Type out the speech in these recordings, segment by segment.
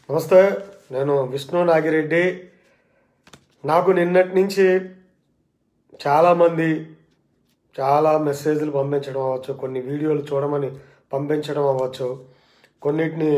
నమస్తే నేను విష్ణు నాగిరెడ్డి నాకు నిన్నటి నుంచి చాలామంది చాలా మెసేజ్లు పంపించడం అవ్వచ్చు కొన్ని వీడియోలు చూడమని పంపించడం అవ్వచ్చు కొన్నిటిని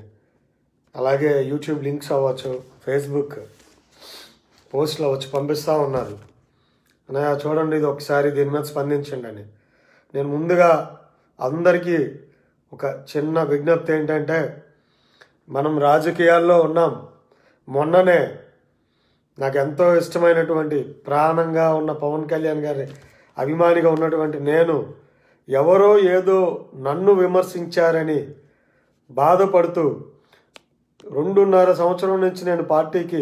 అలాగే యూట్యూబ్ లింక్స్ అవ్వచ్చు ఫేస్బుక్ పోస్టులు అవ్వచ్చు పంపిస్తూ ఉన్నారు అన్నయ్య చూడండి ఇది ఒకసారి దీని మీద స్పందించండి అని నేను ముందుగా అందరికీ ఒక చిన్న విజ్ఞప్తి ఏంటంటే మనం రాజకీయాల్లో ఉన్నాం మొన్ననే నాకు ఎంతో ఇష్టమైనటువంటి ప్రాణంగా ఉన్న పవన్ కళ్యాణ్ గారి అభిమానిగా ఉన్నటువంటి నేను ఎవరో ఏదో నన్ను విమర్శించారని బాధపడుతూ రెండున్నర సంవత్సరం నుంచి నేను పార్టీకి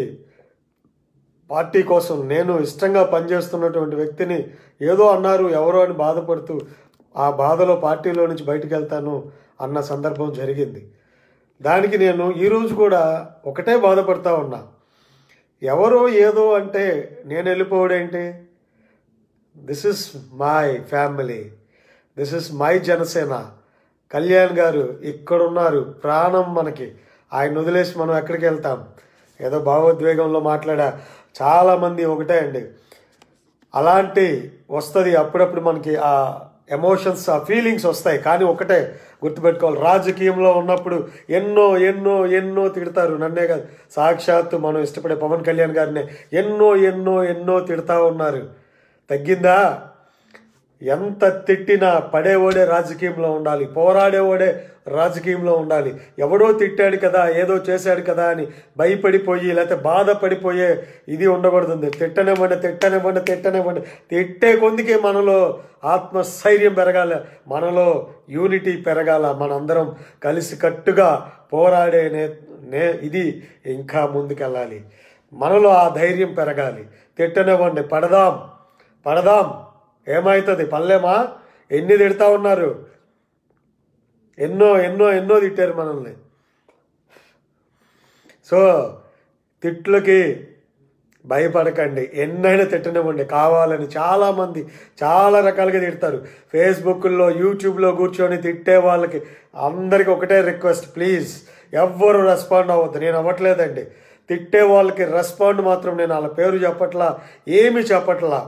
పార్టీ కోసం నేను ఇష్టంగా పనిచేస్తున్నటువంటి వ్యక్తిని ఏదో అన్నారు ఎవరో అని బాధపడుతూ ఆ బాధలో పార్టీలో నుంచి బయటకు వెళ్తాను అన్న సందర్భం జరిగింది దానికి నేను ఈరోజు కూడా ఒకటే బాధపడతా ఉన్నా ఎవరో ఏదో అంటే నేను వెళ్ళిపోవడేంటి this is my family this is my Janasena Kalyan garu ఇక్కడున్నారు ప్రాణం మనకి ఆయన వదిలేసి మనం ఎక్కడికి వెళ్తాం ఏదో భావోద్వేగంలో మాట్లాడా చాలామంది ఒకటే అండి అలాంటి వస్తుంది అప్పుడప్పుడు మనకి ఆ ఎమోషన్స్ ఆ ఫీలింగ్స్ వస్తాయి కానీ ఒకటే గుర్తుపెట్టుకోవాలి రాజకీయంలో ఉన్నప్పుడు ఎన్నో ఎన్నో ఎన్నో తిడతారు నన్నే కాదు సాక్షాత్తు మనం ఇష్టపడే పవన్ కళ్యాణ్ గారిని ఎన్నో ఎన్నో ఎన్నో తిడతా ఉన్నారు తగ్గిందా ఎంత తిట్టినా పడేవాడే రాజకీయంలో ఉండాలి పోరాడేవాడే రాజకీయంలో ఉండాలి ఎవడో తిట్టాడు కదా ఏదో చేశాడు కదా అని భయపడిపోయి లేకపోతే బాధపడిపోయే ఇది ఉండకూడదు తిట్టనివ్వండి తిట్టనివ్వండి తిట్టనివ్వండి తిట్టే కొందికి మనలో ఆత్మస్థైర్యం పెరగాల మనలో యూనిటీ పెరగాల మనందరం కలిసికట్టుగా పోరాడే నే నే ఇది ఇంకా ముందుకెళ్ళాలి మనలో ఆ ధైర్యం పెరగాలి తిట్టనివ్వండి పడదాం పడదాం ఏమవుతుంది పల్లెమా ఎన్ని తిడతా ఉన్నారు ఎన్నో ఎన్నో ఎన్నో తిట్టారు మనల్ని సో తిట్లకి భయపడకండి ఎన్నైనా తిట్టనివ్వండి కావాలని చాలామంది చాలా రకాలుగా తిడతారు ఫేస్బుక్లో యూట్యూబ్లో కూర్చొని తిట్టే వాళ్ళకి అందరికీ ఒకటే రిక్వెస్ట్ ప్లీజ్ ఎవ్వరు రెస్పాండ్ అవ్వద్దు నేను అవ్వట్లేదండి తిట్టే వాళ్ళకి రెస్పాండ్ మాత్రం నేను వాళ్ళ పేరు చెప్పట్లా ఏమి చెప్పట్లా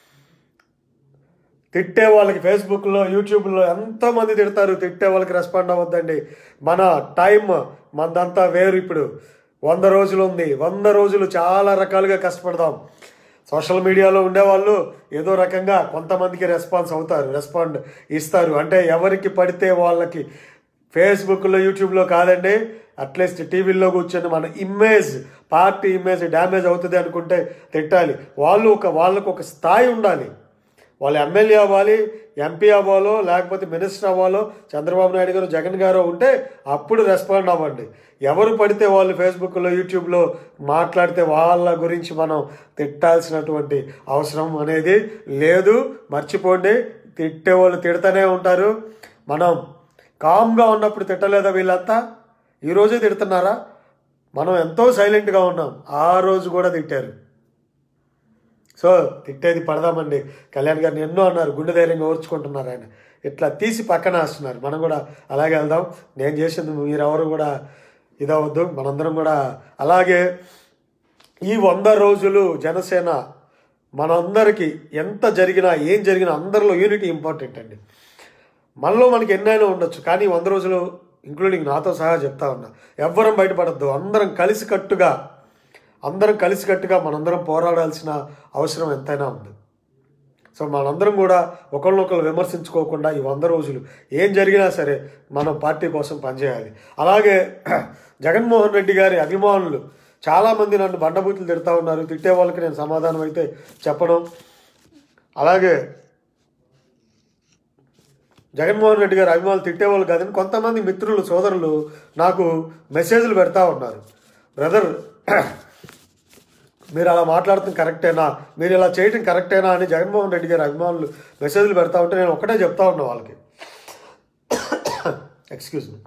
తిట్టే వాళ్ళకి ఫేస్బుక్లో యూట్యూబ్లో ఎంతోమంది తిడతారు తిట్టే వాళ్ళకి రెస్పాండ్ అవ్వద్దండి మన టైం మనదంతా వేరు ఇప్పుడు వంద రోజులు ఉంది వంద రోజులు చాలా రకాలుగా కష్టపడదాం సోషల్ మీడియాలో ఉండేవాళ్ళు ఏదో రకంగా కొంతమందికి రెస్పాన్స్ అవుతారు రెస్పాండ్ ఇస్తారు అంటే ఎవరికి పడితే వాళ్ళకి ఫేస్బుక్లో యూట్యూబ్లో కాదండి అట్లీస్ట్ టీవీల్లో కూర్చొని మన ఇమేజ్ పార్టీ ఇమేజ్ డ్యామేజ్ అవుతుంది అనుకుంటే తిట్టాలి వాళ్ళు ఒక వాళ్ళకు ఒక స్థాయి ఉండాలి వాళ్ళు ఎమ్మెల్యే అవ్వాలి ఎంపీ అవ్వాలో లేకపోతే మినిస్టర్ అవ్వాలో చంద్రబాబు నాయుడు గారు జగన్ గారు ఉంటే అప్పుడు రెస్పాండ్ అవ్వండి ఎవరు పడితే వాళ్ళు ఫేస్బుక్లో యూట్యూబ్లో మాట్లాడితే వాళ్ళ గురించి మనం తిట్టాల్సినటువంటి అవసరం అనేది లేదు మర్చిపోండి తిట్టే వాళ్ళు తిడతానే ఉంటారు మనం కామ్గా ఉన్నప్పుడు తిట్టలేదా వీళ్ళంతా ఈరోజే తిడుతున్నారా మనం ఎంతో సైలెంట్గా ఉన్నాం ఆ రోజు కూడా తిట్టారు సో తిట్టేది పడదామండి కళ్యాణ్ గారిని ఎన్నో అన్నారు గుండె ధైర్యంగా ఓర్చుకుంటున్నారు ఆయన ఇట్లా తీసి పక్కన వేస్తున్నారు మనం కూడా అలాగే వెళ్దాం నేను చేసింది మీరెవరు కూడా ఇదవద్దు మనందరం కూడా అలాగే ఈ వంద రోజులు జనసేన మనందరికీ ఎంత జరిగినా ఏం జరిగినా అందరిలో యూనిటీ ఇంపార్టెంట్ అండి మనలో మనకి ఎన్నైనా ఉండొచ్చు కానీ వంద రోజులు ఇంక్లూడింగ్ నాతో సహా చెప్తా ఉన్నా ఎవ్వరం బయటపడద్దు అందరం కలిసికట్టుగా అందరం కలిసికట్టుగా మనందరం పోరాడాల్సిన అవసరం ఎంతైనా ఉంది సో మనందరం కూడా ఒకళ్ళనొకరు విమర్శించుకోకుండా ఈ వంద రోజులు ఏం జరిగినా సరే మనం పార్టీ కోసం పనిచేయాలి అలాగే జగన్మోహన్ రెడ్డి గారి అభిమానులు చాలామంది నన్ను బండబూతులు తిడతా ఉన్నారు తిట్టే వాళ్ళకి నేను సమాధానం అయితే చెప్పడం అలాగే జగన్మోహన్ రెడ్డి గారు అభిమానులు తిట్టేవాళ్ళు కాదని కొంతమంది మిత్రులు సోదరులు నాకు మెసేజ్లు పెడతా ఉన్నారు బ్రదర్ మీరు అలా మాట్లాడుతుంది కరెక్టేనా మీరు ఇలా చేయటం కరెక్టేనా అని జగన్మోహన్ రెడ్డి గారి అభిమానులు మెసేజ్లు పెడతా ఉంటే నేను ఒకటే చెప్తా ఉన్నా వాళ్ళకి ఎక్స్క్యూజ్ మీ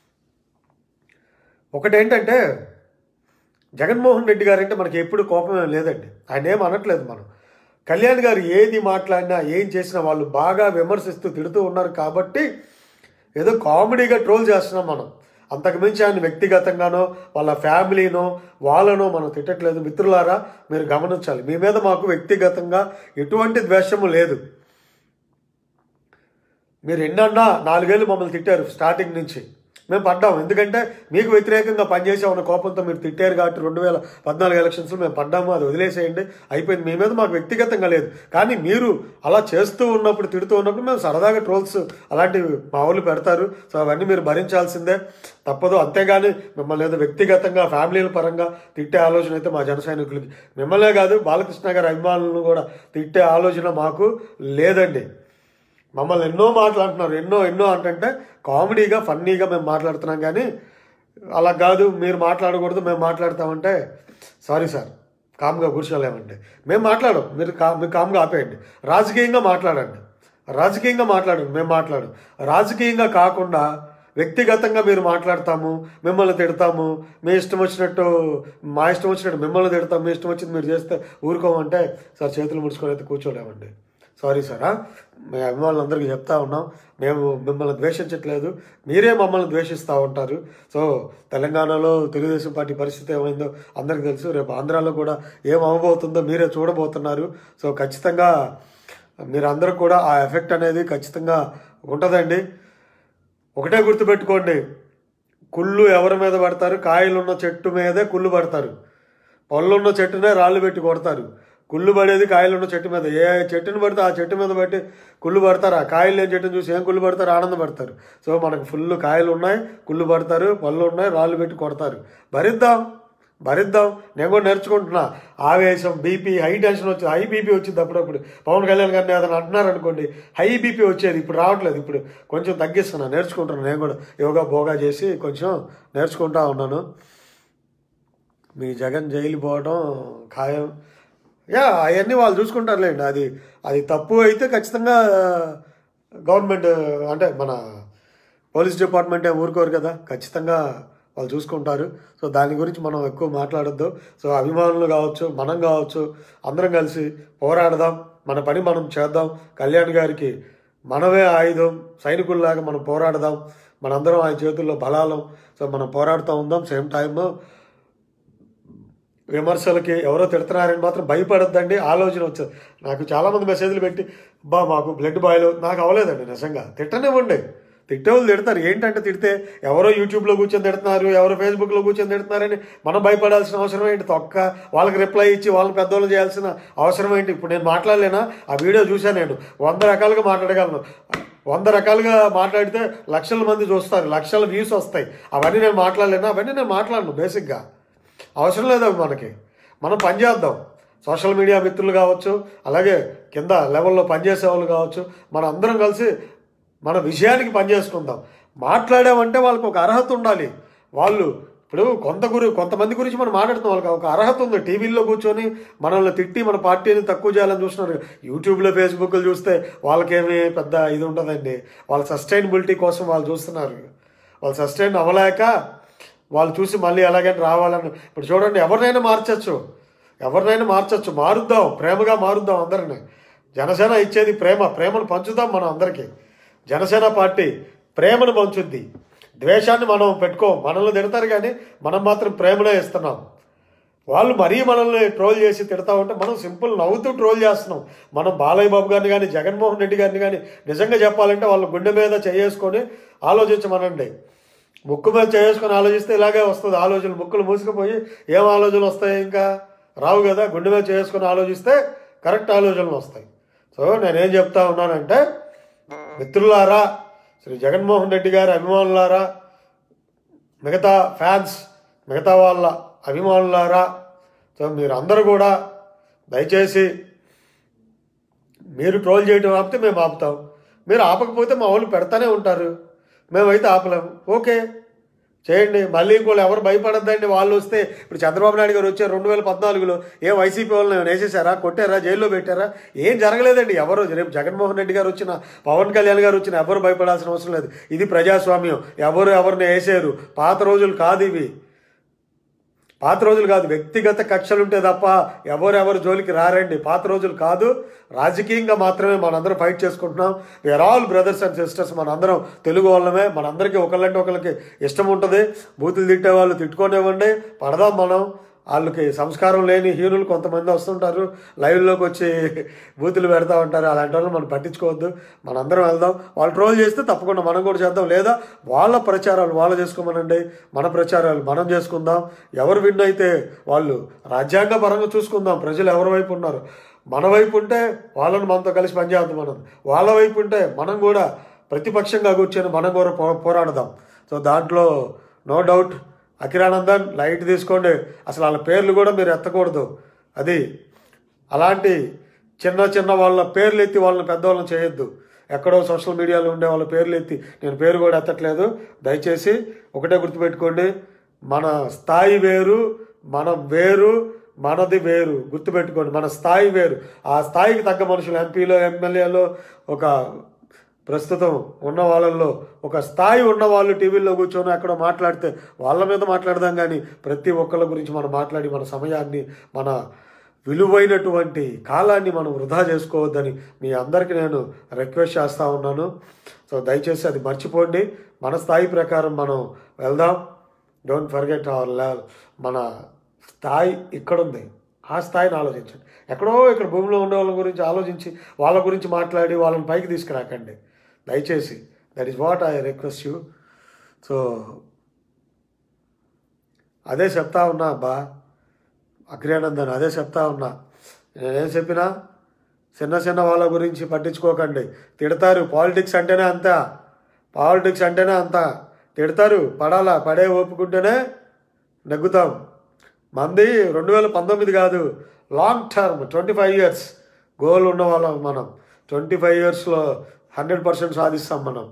ఒకటేంటంటే జగన్మోహన్ రెడ్డి గారు అంటే మనకి ఎప్పుడు కోపం ఏం లేదండి ఆయన ఏం అనట్లేదు మనం కళ్యాణ్ గారు ఏది మాట్లాడినా ఏం చేసినా వాళ్ళు బాగా విమర్శిస్తూ తిడుతూ ఉన్నారు కాబట్టి ఏదో కామెడీగా ట్రోల్ చేస్తున్నాం మనం అంతకుమించి ఆయన వ్యక్తిగతంగానో వాళ్ళ ఫ్యామిలీనో వాళ్ళనో మనం తిట్టట్లేదు మిత్రులారా మీరు గమనించాలి మీ మీద మాకు వ్యక్తిగతంగా ఎటువంటి ద్వేషము లేదు మీరు ఎన్నన్నా నాలుగేళ్ళు మమ్మల్ని తిట్టారు స్టార్టింగ్ నుంచి మేము పడ్డాం ఎందుకంటే మీకు వ్యతిరేకంగా పనిచేసామన్న కోపంతో మీరు తిట్టారు కాబట్టి రెండు వేల పద్నాలుగు ఎలక్షన్స్లో మేము పడ్డాము అది వదిలేసేయండి అయిపోయింది మీ మీద మాకు వ్యక్తిగతంగా లేదు కానీ మీరు అలా చేస్తూ ఉన్నప్పుడు తిడుతూ ఉన్నప్పుడు మేము సరదాగా ట్రోల్స్ అలాంటివి మా వాళ్ళు పెడతారు సో అవన్నీ మీరు భరించాల్సిందే తప్పదు అంతేగాని మిమ్మల్ని ఏదో వ్యక్తిగతంగా ఫ్యామిలీల పరంగా తిట్టే ఆలోచన అయితే మా జన సైనికులకి మిమ్మల్నే కాదు బాలకృష్ణ గారి అభిమానులను కూడా తిట్టే ఆలోచన మాకు లేదండి మమ్మల్ని ఎన్నో మాట్లాడుతున్నారు ఎన్నో ఎన్నో అంటే కామెడీగా ఫన్నీగా మేము మాట్లాడుతున్నాం కానీ అలా కాదు మీరు మాట్లాడకూడదు మేము మాట్లాడతామంటే సారీ సార్ కామ్గా కూర్చోలేమండి మేము మాట్లాడం మీరు కా మీరు కామ్గా ఆపేయండి రాజకీయంగా మాట్లాడండి రాజకీయంగా మాట్లాడండి మేము మాట్లాడు రాజకీయంగా కాకుండా వ్యక్తిగతంగా మీరు మాట్లాడతాము మిమ్మల్ని తిడతాము మీ ఇష్టం వచ్చినట్టు మా ఇష్టం వచ్చినట్టు మిమ్మల్ని తిడతాం మీ ఇష్టం వచ్చింది మీరు చేస్తే ఊరుకోమంటే సార్ చేతులు ముడుచుకొని అయితే కూర్చోలేమండి సారీ సార్ ఆ? మీ అభిమానులందరికీ చెప్తా ఉన్నాం మేము మిమ్మల్ని ద్వేషించట్లేదు మీరే మమ్మల్ని ద్వేషిస్తూ ఉంటారు సో తెలంగాణలో తెలుగుదేశం పార్టీ పరిస్థితి ఏమైందో అందరికీ తెలుసు రేపు ఆంధ్రాలో కూడా ఏం అవ్వబోతుందో మీరే చూడబోతున్నారు సో ఖచ్చితంగా మీరందరూ కూడా ఆ ఎఫెక్ట్ అనేది ఖచ్చితంగా ఉంటుందండి ఒకటే గుర్తుపెట్టుకోండి కుళ్ళు ఎవరి మీద పడతారు కాయలున్న చెట్టు మీదే కుళ్ళు పడతారు పళ్ళున్న చెట్టునే రాళ్ళు పెట్టి కొడతారు కుళ్ళు పడేది కాయలున్న చెట్టు మీద ఏ చెట్టుని పడితే ఆ చెట్టు మీద పెట్టి కుళ్ళు పడతారు ఆ కాయలు లేని చెట్టుని చూసి ఏం కుళ్ళు పడతారు ఆనందపడతారు సో మనకు ఫుల్ కాయలు ఉన్నాయి కుళ్ళు పడతారు పళ్ళు ఉన్నాయి రాళ్ళు పెట్టి కొడతారు భరిద్దాం భరిద్దాం నేను కూడా నేర్చుకుంటున్నా ఆవేశం బీపీ హై టెన్షన్ వచ్చి హై బీపీ వచ్చింది అప్పుడప్పుడు పవన్ కళ్యాణ్ గారిని ఏదైనా అంటున్నారు అనుకోండి హై బీపీ వచ్చేది ఇప్పుడు రావట్లేదు ఇప్పుడు కొంచెం తగ్గిస్తున్నా నేర్చుకుంటున్నాను నేను కూడా యోగా భోగా చేసి కొంచెం నేర్చుకుంటా ఉన్నాను మీ జగన్ జైలు పోవడం ఖాయం యా అవన్నీ వాళ్ళు చూసుకుంటారులేండి అది అది తప్పు అయితే ఖచ్చితంగా గవర్నమెంట్ అంటే మన పోలీస్ డిపార్ట్మెంట్ ఏం ఊరుకోరు కదా ఖచ్చితంగా వాళ్ళు చూసుకుంటారు సో దాని గురించి మనం ఎక్కువ మాట్లాడొద్దు సో అభిమానులు కావచ్చు మనం కావచ్చు అందరం కలిసి పోరాడదాం మన పని మనం చేద్దాం కళ్యాణ్ గారికి మనమే ఆయుధం సైనికుల్లాగా మనం పోరాడదాం మనందరం ఆయన చేతుల్లో బలాలం సో మనం పోరాడుతూ ఉందాం సేమ్ టైమ్ విమర్శలకి ఎవరో తిడుతున్నారని మాత్రం భయపడొద్దండి ఆలోచన వచ్చేది నాకు చాలామంది మెసేజ్లు పెట్టి బా మాకు బ్లడ్ బాయిల్ నాకు అవ్వలేదండి నిజంగా తిట్టనివ్వండి తిట్టేవాళ్ళు తిడతారు ఏంటంటే తిడితే ఎవరో యూట్యూబ్లో కూర్చొని తిడుతున్నారు ఎవరో ఫేస్బుక్లో కూర్చొని తిడుతున్నారని మనం భయపడాల్సిన అవసరం ఏంటి తొక్క వాళ్ళకి రిప్లై ఇచ్చి వాళ్ళని పెద్దోళ్ళు చేయాల్సిన అవసరం ఏంటి ఇప్పుడు నేను మాట్లాడలేనా ఆ వీడియో చూశాను నేను వంద రకాలుగా మాట్లాడగలను వంద రకాలుగా మాట్లాడితే లక్షల మంది చూస్తారు లక్షల వ్యూస్ వస్తాయి అవన్నీ నేను మాట్లాడలేనా అవన్నీ నేను మాట్లాడను బేసిక్గా అవసరం లేదు అవి మనకి మనం పని చేద్దాం సోషల్ మీడియా మిత్రులు కావచ్చు అలాగే కింద లెవెల్లో పనిచేసే వాళ్ళు కావచ్చు మన అందరం కలిసి మన విషయానికి పనిచేసుకుందాం మాట్లాడామంటే వాళ్ళకి ఒక అర్హత ఉండాలి వాళ్ళు ఇప్పుడు కొంత గురి కొంతమంది గురించి మనం మాట్లాడుతున్నాం వాళ్ళకి ఒక అర్హత ఉంది టీవీల్లో కూర్చొని మనల్ని తిట్టి మన పార్టీని తక్కువ చేయాలని చూస్తున్నారు యూట్యూబ్లో ఫేస్బుక్లో చూస్తే వాళ్ళకేమీ పెద్ద ఇది ఉండదండి వాళ్ళ సస్టైనబిలిటీ కోసం వాళ్ళు చూస్తున్నారు వాళ్ళు సస్టైన్ అవ్వలేక వాళ్ళు చూసి మళ్ళీ ఎలాగైనా రావాలని ఇప్పుడు చూడండి ఎవరినైనా మార్చచ్చు ఎవరినైనా మార్చచ్చు మారుద్దాం ప్రేమగా మారుద్దాం అందరిని జనసేన ఇచ్చేది ప్రేమ ప్రేమను పంచుదాం మనం అందరికీ జనసేన పార్టీ ప్రేమను పంచుద్ది ద్వేషాన్ని మనం పెట్టుకోం మనల్ని తిడతారు కానీ మనం మాత్రం ప్రేమనే ఇస్తున్నాం వాళ్ళు మరీ మనల్ని ట్రోల్ చేసి తిడతా ఉంటే మనం సింపుల్ నవ్వుతూ ట్రోల్ చేస్తున్నాం మనం బాలయ్య బాబు గారిని కానీ జగన్మోహన్ రెడ్డి గారిని కానీ నిజంగా చెప్పాలంటే వాళ్ళ గుండె మీద చేసుకొని ఆలోచించమనండి ముక్కు మీద చేసుకొని ఆలోచిస్తే ఇలాగే వస్తుంది ఆలోచనలు ముక్కులు మూసుకుపోయి ఏం ఆలోచనలు వస్తాయి ఇంకా రావు కదా గుండె మీద చేసుకొని ఆలోచిస్తే కరెక్ట్ ఆలోచనలు వస్తాయి సో నేనేం చెప్తా ఉన్నానంటే మిత్రులారా శ్రీ జగన్మోహన్ రెడ్డి గారి అభిమానులారా మిగతా ఫ్యాన్స్ మిగతా వాళ్ళ అభిమానులారా సో మీరు అందరూ కూడా దయచేసి మీరు ట్రోల్ చేయడం ఆపితే మేము ఆపుతాం మీరు ఆపకపోతే మా వాళ్ళు పెడతానే ఉంటారు మేమైతే ఆపలేము ఓకే చేయండి మళ్ళీ ఇంకోళ్ళు ఎవరు భయపడద్దండి వాళ్ళు వస్తే ఇప్పుడు చంద్రబాబు నాయుడు గారు వచ్చారు రెండు వేల పద్నాలుగులో ఏ వైసీపీ వాళ్ళని వేసేసారా కొట్టారా జైల్లో పెట్టారా ఏం జరగలేదండి ఎవరు రేపు జగన్మోహన్ రెడ్డి గారు వచ్చిన పవన్ కళ్యాణ్ గారు వచ్చిన ఎవరు భయపడాల్సిన అవసరం లేదు ఇది ప్రజాస్వామ్యం ఎవరు ఎవరిని వేసారు పాత రోజులు కాదు ఇవి పాత రోజులు కాదు వ్యక్తిగత కక్షలు ఉంటే తప్ప ఎవరెవరు జోలికి రారండి పాత రోజులు కాదు రాజకీయంగా మాత్రమే మనందరం ఫైట్ చేసుకుంటున్నాం we're all brothers and sisters మనందరం తెలుగు వాళ్ళమే మనందరికీ ఒకళ్ళంటే ఒకరికి ఇష్టం ఉంటుంది బూతులు తిట్టే వాళ్ళు తిట్టుకోనివ్వండి పడదాం మనం వాళ్ళకి సంస్కారం లేని హీరోలు కొంతమంది వస్తుంటారు లైవ్లోకి వచ్చి బూతులు పెడతా ఉంటారు అలాంటి వాళ్ళు మనం పట్టించుకోవద్దు మనందరం వెళ్దాం వాళ్ళు ట్రోల్ చేస్తే తప్పకుండా మనం కూడా చేద్దాం లేదా వాళ్ళ ప్రచారాలు వాళ్ళు చేసుకోమనండి మన ప్రచారాలు మనం చేసుకుందాం ఎవరు విన్ అయితే వాళ్ళు రాజ్యాంగ పరంగా చూసుకుందాం ప్రజలు ఎవరి వైపు ఉన్నారు మన వైపు ఉంటే వాళ్ళని మనతో కలిసి పనిచేద్దాం మనం వాళ్ళ వైపు ఉంటే మనం కూడా ప్రతిపక్షంగా కూర్చొని మనం కూడా పో పోరాడదాం సో దాంట్లో నో డౌట్ అఖిరానందన్ లైట్ తీసుకోండి అసలు వాళ్ళ పేర్లు కూడా మీరు ఎత్తకూడదు అది అలాంటి చిన్న చిన్న వాళ్ళ పేర్లు ఎత్తి వాళ్ళని పెద్దవాళ్ళని చేయొద్దు ఎక్కడో సోషల్ మీడియాలో ఉండే వాళ్ళ పేర్లు ఎత్తి నేను పేరు కూడా ఎత్తట్లేదు దయచేసి ఒకటే గుర్తుపెట్టుకోండి మన స్థాయి వేరు మనం వేరు మనది వేరు గుర్తుపెట్టుకోండి మన స్థాయి వేరు ఆ స్థాయికి తగ్గ మనుషులు ఎంపీలో ఎమ్మెల్యేలో ఒక ప్రస్తుతం ఉన్న వాళ్ళల్లో ఒక స్థాయి ఉన్న వాళ్ళు టీవీల్లో కూర్చొని అక్కడ మాట్లాడితే వాళ్ళ మీద మాట్లాడదాం కానీ ప్రతి ఒక్కళ్ళ గురించి మనం మాట్లాడి మన సమయాన్ని మన విలువైనటువంటి కాలాన్ని మనం వృధా చేసుకోవద్దని మీ అందరికీ నేను రిక్వెస్ట్ చేస్తూ ఉన్నాను సో దయచేసి అది మర్చిపోండి మన స్థాయి ప్రకారం మనం వెళ్దాం డోంట్ ఫర్గెట్ అవర్ లెవెల్ మన స్థాయి ఇక్కడుంది ఆ స్థాయిని ఆలోచించండి ఎక్కడో ఇక్కడ భూమిలో ఉండే వాళ్ళ గురించి ఆలోచించి వాళ్ళ గురించి మాట్లాడి వాళ్ళని పైకి తీసుకురాకండి దయచేసి that is what I request you so అదే చెప్తా ఉన్నా అబ్బా అగ్రయానందన్ అదే చెప్తా ఉన్నా నేనేం చెప్పినా చిన్న చిన్న వాళ్ళ గురించి పట్టించుకోకండి తిడతారు పాలిటిక్స్ అంటేనే అంత పాలిటిక్స్ అంటేనే అంత తిడతారు పడాలా పడే ఓపుకుంటేనే నెగ్గుతాం మంది రెండు వేల పంతొమ్మిది కాదు long term twenty five years goal ఉన్న వాళ్ళం మనం ట్వంటీ ఫైవ్ ఇయర్స్లో హండ్రెడ్ పర్సెంట్ సాధిస్తాం మనం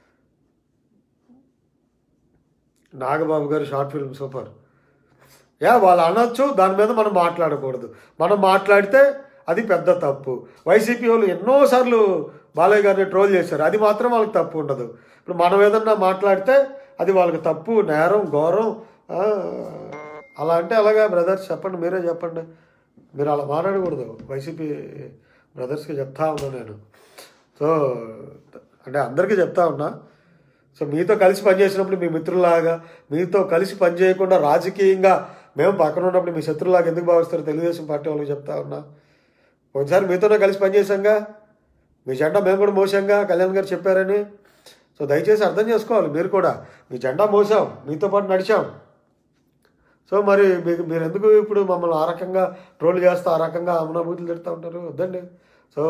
నాగబాబు గారు షార్ట్ ఫిల్మ్ సూపర్ యా వాళ్ళు అనొచ్చు దాని మీద మనం మాట్లాడకూడదు మనం మాట్లాడితే అది పెద్ద తప్పు వైసీపీ వాళ్ళు ఎన్నోసార్లు బాలయ్య గారిని ట్రోల్ చేశారు అది మాత్రం వాళ్ళకి తప్పు ఉండదు ఇప్పుడు మనం ఏదన్నా మాట్లాడితే అది వాళ్ళకి తప్పు నేరం ఘోరం ఆ, అలా అంటే అలాగా బ్రదర్స్ చెప్పండి మీరే చెప్పండి మీరు అలా మాట్లాడకూడదు వైసీపీ బ్రదర్స్కి చెప్తా ఉన్నా నేను సో అంటే అందరికీ చెప్తా ఉన్నా సో మీతో కలిసి పనిచేసినప్పుడు మీ మిత్రులాగా మీతో కలిసి పనిచేయకుండా రాజకీయంగా మేము పక్కన ఉన్నప్పుడు మీ శత్రులాగా ఎందుకు భావిస్తారో తెలుగుదేశం పార్టీ వాళ్ళకి చెప్తా ఉన్నా ఒకసారి మీతోనే కలిసి పనిచేసాంగా మీ జెండా మేము కూడా మోసాంగా కళ్యాణ్ గారు చెప్పారని సో దయచేసి అర్థం చేసుకోవాలి మీరు కూడా మీ జెండా మోసాం మీతో పాటు నడిచాం సో మరి మీకు మీరు ఎందుకు ఇప్పుడు మమ్మల్ని ఆ రకంగా ట్రోల్ చేస్తూ ఆ రకంగా అమనాభూతులు తిడుతూ ఉంటారు వద్దండి సో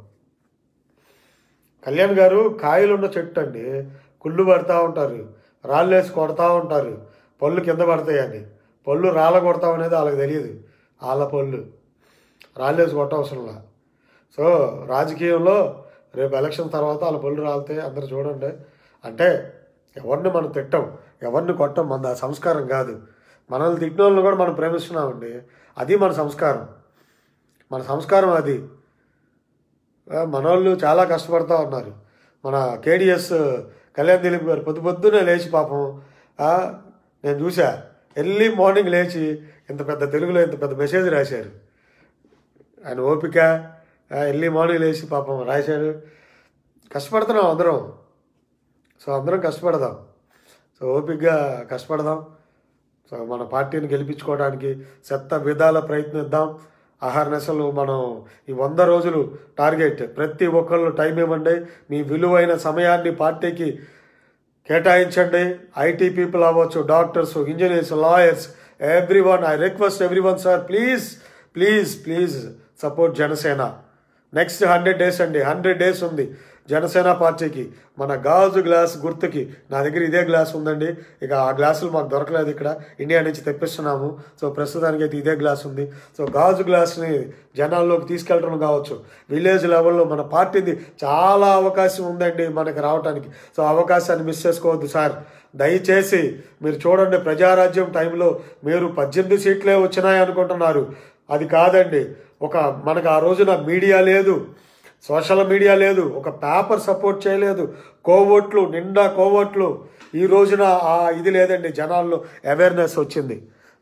కళ్యాణ్ గారు కాయలు ఉన్న చెట్టు అండి కుళ్ళు పడతా ఉంటారు రాళ్ళేసి కొడతా ఉంటారు పళ్ళు కింద పడతాయని పళ్ళు రాళ్ళ కొడతాం అనేది వాళ్ళకి తెలియదు వాళ్ళ పళ్ళు రాళ్ళేసి కొట్టవసరంలా సో రాజకీయంలో రేపు ఎలక్షన్ తర్వాత వాళ్ళ పళ్ళు రాలితే అందరు చూడండి అంటే ఎవరిని మనం తిట్టం ఎవరిని కొట్టం మన సంస్కారం కాదు మనల్ని తిట్టిన వాళ్ళని కూడా మనం ప్రేమిస్తున్నామండి అది మన సంస్కారం మన సంస్కారం అది ఆ, మనోళ్ళు చాలా కష్టపడతా ఉన్నారు మన కేడిఎస్ కళ్యాణ్ దిలీప్ గారు పొద్దు పొద్దునే లేచి పాపం ఆ, నేను చూసా ఎర్లీ మార్నింగ్ లేచి ఇంత పెద్ద తెలుగులో ఇంత పెద్ద మెసేజ్ రాశారు ఆయన ఓపిక ఆ, ఎర్లీ మార్నింగ్ లేచి పాపం రాశారు కష్టపడుతున్నాం అందరం సో అందరం కష్టపడదాం సో ఓపికగా కష్టపడదాం సో మన పార్టీని గెలిపించుకోవడానికి శత విధాల ప్రయత్నిద్దాం ఆహారనెసలు మనం ఈ వంద రోజులు టార్గెట్ ప్రతి ఒక్కళ్ళు టైం ఇవ్వండి మీ విలువైన సమయాన్ని పార్టీకి కేటాయించండి ఐటీ పీపుల్ అవ్వచ్చు doctors engineers lawyers every one I request every one sir please please please support Janasena next hundred days అండి హండ్రెడ్ డేస్ ఉంది జనసేన పార్టీకి మన గాజు గ్లాస్ గుర్తుకి నా దగ్గర ఇదే గ్లాస్ ఉందండి ఇక ఆ గ్లాసులు మాకు దొరకలేదు ఇక్కడ ఇండియా నుంచి తెప్పిస్తున్నాము సో ప్రస్తుతానికి అయితే ఇదే గ్లాస్ ఉంది సో గాజు గ్లాస్ని జనాల్లోకి తీసుకెళ్ళడం కావచ్చు విలేజ్ లెవెల్లో మన పార్టీది చాలా అవకాశం ఉందండి మనకి రావడానికి సో అవకాశాన్ని మిస్ చేసుకోవద్దు సార్ దయచేసి మీరు చూడండి ప్రజారాజ్యం టైంలో మీరు పద్దెనిమిది సీట్లే వచ్చినాయి అనుకుంటున్నారు అది కాదండి ఒక మనకు ఆ రోజున మీడియా లేదు సోషల్ మీడియా లేదు ఒక పేపర్ సపోర్ట్ చేయలేదు కోవోట్లు నిండా కోవోట్లు ఈ రోజున ఆ ఇది లేదండి జనాల్లో అవేర్నెస్ వచ్చింది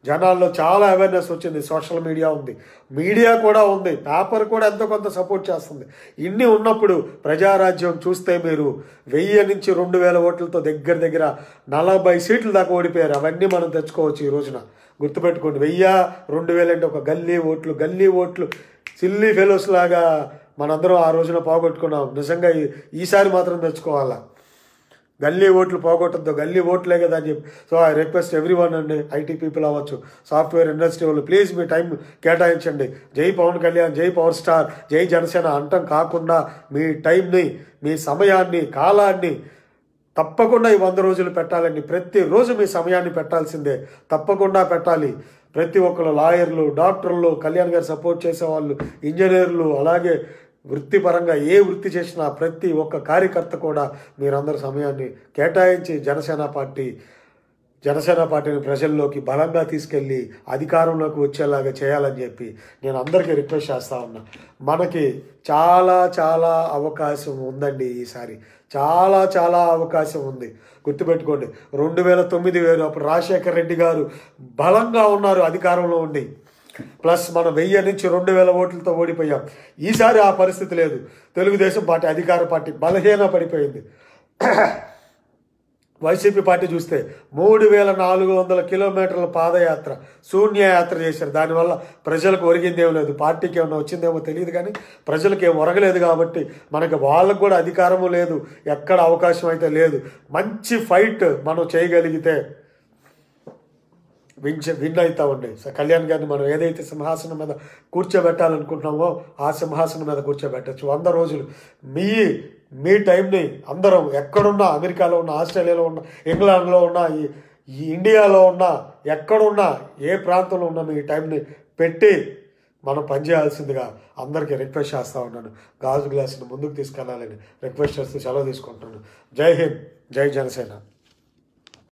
జనాల్లో చాలా అవేర్నెస్ వచ్చింది సోషల్ మీడియా ఉంది మీడియా కూడా ఉంది పేపర్ కూడా ఎంతో కొంత సపోర్ట్ చేస్తుంది ఇన్ని ఉన్నప్పుడు ప్రజారాజ్యం చూస్తే మీరు వెయ్యి నుంచి రెండు వేల ఓట్లతో దగ్గర దగ్గర నలభై సీట్ల దాకా ఓడిపోయారు అవన్నీ మనం తెచ్చుకోవచ్చు ఈ రోజున గుర్తుపెట్టుకోండి వెయ్యి రెండు వేలు అంటే ఒక గల్లీ ఓట్లు గల్లీ ఓట్లు సిల్లీ ఫెలోస్ లాగా మనందరం ఆ రోజున పోగొట్టుకున్నాం నిజంగా ఈ- ఈసారి మాత్రం తెచ్చుకోవాలా గల్లీ ఓట్లు పోగొట్టద్దు గల్లీ ఓట్లే కదా అని చెప్పి so I request every one అండి ఐటీ పీపుల్ అవ్వచ్చు సాఫ్ట్వేర్ ఇండస్ట్రీ వాళ్ళు ప్లీజ్ మీ టైం కేటాయించండి జై పవన్ కళ్యాణ్ జై పవర్ స్టార్ జై జనసేన అంటం కాకుండా మీ టైంని మీ సమయాన్ని కాలాన్ని తప్పకుండా ఈ వంద రోజులు పెట్టాలండి ప్రతిరోజు మీ సమయాన్ని పెట్టాల్సిందే తప్పకుండా పెట్టాలి ప్రతి ఒక్కరు లాయర్లు డాక్టర్లు కళ్యాణ్ గారు సపోర్ట్ చేసేవాళ్ళు ఇంజనీర్లు అలాగే వృత్తిపరంగా ఏ వృత్తి చేసినా ప్రతి ఒక్క కార్యకర్త కూడా మీరందరూ సమయాన్ని కేటాయించి జనసేన పార్టీ జనసేన పార్టీని ప్రజల్లోకి బలంగా తీసుకెళ్ళి అధికారంలోకి వచ్చేలాగా చేయాలని చెప్పి నేను అందరికీ రిక్వెస్ట్ చేస్తా ఉన్నా మనకి చాలా చాలా అవకాశం ఉందండి ఈసారి చాలా చాలా అవకాశం ఉంది గుర్తుపెట్టుకోండి రెండు వేల తొమ్మిది వేలు అప్పుడు రాజశేఖర రెడ్డి గారు బలంగా ఉన్నారు అధికారంలో ఉండి ప్లస్ మనం వెయ్యి నుంచి రెండు వేల ఓట్లతో ఓడిపోయాం ఈసారి ఆ పరిస్థితి లేదు తెలుగుదేశం పార్టీ అధికార పార్టీ బలహీన పడిపోయింది వైసీపీ పార్టీ చూస్తే మూడు వేల నాలుగు వందల కిలోమీటర్ల పాదయాత్ర శూన్యయాత్ర చేశారు దానివల్ల ప్రజలకు ఒరిగిందేం లేదు పార్టీకి ఏమైనా వచ్చిందేమో తెలియదు కానీ ప్రజలకు ఏం ఒరగలేదు కాబట్టి మనకి వాళ్ళకు కూడా అధికారము లేదు ఎక్కడ అవకాశం అయితే లేదు మంచి ఫైట్ మనం చేయగలిగితే విన్ చే- విన్ అవుతా ఉండే సో కళ్యాణ్ గారిని మనం ఏదైతే సింహాసనం మీద కూర్చోబెట్టాలనుకుంటున్నామో ఆ సింహాసనం మీద కూర్చోబెట్టచ్చు వంద రోజులు మీ మీ టైంని అందరం ఎక్కడున్నా అమెరికాలో ఉన్న ఆస్ట్రేలియాలో ఉన్న ఇంగ్లాండ్లో ఉన్న ఈ ఈ ఇండియాలో ఉన్న ఎక్కడున్నా ఏ ప్రాంతంలో ఉన్న మీ టైంని పెట్టి మనం పనిచేయాల్సిందిగా అందరికీ రిక్వెస్ట్ చేస్తూ ఉన్నాను గాజు గ్లాసుని ముందుకు తీసుకెళ్లాలని రిక్వెస్ట్ చేస్తూ సెలవు తీసుకుంటున్నాను జై హింద్ జై జనసేన